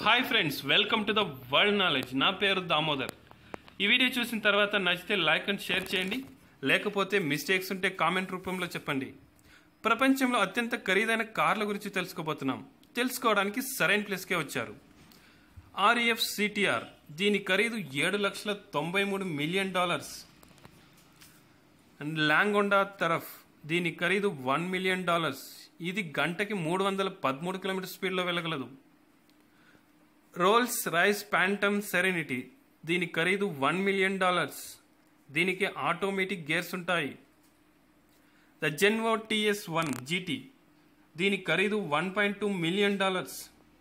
hi friends welcome to the world knowledge నా పేరు దామోదర్ ఈ వీడియో చూసిన తర్వాత నచ్చితే లైక్ అండ్ షేర్ చేయండి లేకపోతే మిస్టేక్స్ ఉంటే కామెంట్ రూపంలో చెప్పండి ప్రపంచంలో అత్యంత ఖరీదైన కార్ల గురించి తెలుసుకోబోతున్నాం తెలుసుకోవడానికి సరైన ప్లేస్కే వచ్చారు ఆర్ఈఎఫ్ సిటిఆర్ దీని ఖరీదు ఏడు లక్షల తొంభై మూడు million dollars and Lagonda Taraf దీని ఖరీదు వన్ మిలియన్ డాలర్స్ ఇది గంటకి మూడు వందల పదమూడు కిలోమీటర్ స్పీడ్లో వెళ్ళగలదు రోల్స్ రైస్ ప్యాంటమ్ సెరెనిటీ దీని ఖరీదు వన్ మిలియన్ డాలర్స్ దీనికి ఆటోమేటిక్ గేర్స్ ఉంటాయి the Zenvo TS one GT దీని ఖరీదు one point two million dollars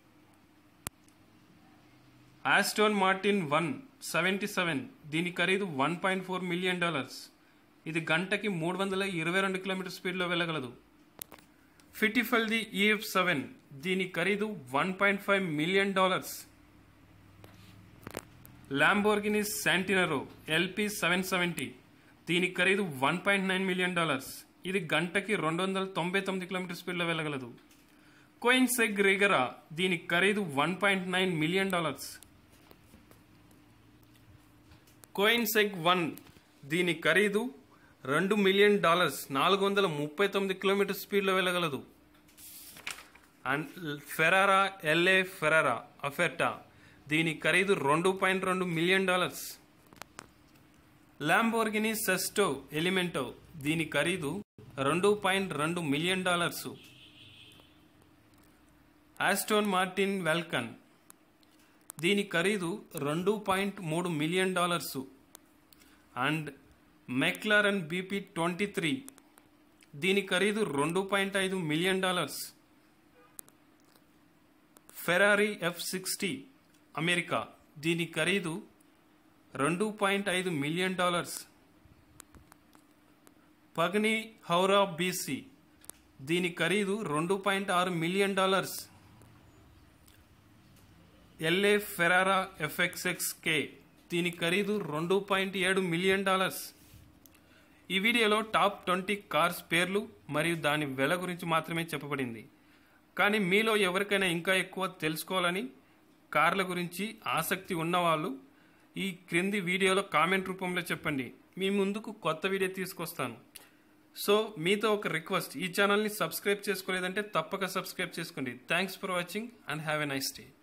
Aston Martin one seventy seven దీని ఖరీదు one point four million dollars ఇది గంటకి మూడు వందల ఇరవై రెండు కిలోమీటర్ స్పీడ్లో వెళ్ళగలదు ఫిటిఫల్ ది ఈఎఫ్ సెవెన్ దీని ఖరీదు one point five million dollars Lamborghini Centenario LP seven seventy దీని ఖరీదు one point nine million dollars ఇది గంటకి రెండు వందల తొంభై తొమ్మిది కిలోమీటర్ స్పీడ్లో వెళ్ళగలదు కోయిన్ సెగ్ రిగరా దీని ఖరీదు one point nine million dollars Koenigsegg one దీని ఖరీదు రెండు మిలియన్ డాలర్స్ నాలుగు వందల ముప్పై తొమ్మిది కిలోమీటర్ స్పీడ్లో వెళ్ళగలదు and Ferrari LaFerrari Aperta దీని ఖరీదు రెండు పాయింట్ రెండు million dollars Lamborghini Sesto Elemento దీని ఖరీదు రెండు పాయింట్ రెండు million dollars Aston Martin Vulcan దీని ఖరీదు రెండు పాయింట్ మూడు million dollars and McLaren BP twenty three దీని ఖరీదు రెండు పాయింట్ ఐదు million dollars Ferrari F sixty America దీని ఖరీదు రెండు పాయింట్ ఐదు million dollars Pagani Huayra BC దీని ఖరీదు రెండు పాయింట్ ఆరు million dollars LA LaFerrari FXX K దీని ఖరీదు రెండు పాయింట్ ఏడు మిలియన్ డాలర్స్ ఈ వీడియోలో టాప్ ట్వంటీ కార్స్ పేర్లు మరియు దాని వెల గురించి మాత్రమే చెప్పబడింది కానీ మీలో ఎవరికైనా ఇంకా ఎక్కువ తెలుసుకోవాలని కార్ల గురించి ఆసక్తి ఉన్నవాళ్ళు ఈ క్రింది వీడియోలో కామెంట్ రూపంలో చెప్పండి మీ ముందుకు కొత్త వీడియో తీసుకొస్తాను సో మీతో ఒక రిక్వెస్ట్ ఈ ఛానల్ని సబ్స్క్రైబ్ చేసుకోలేదంటే తప్పక సబ్స్క్రైబ్ చేసుకోండి thanks for watching and have a nice day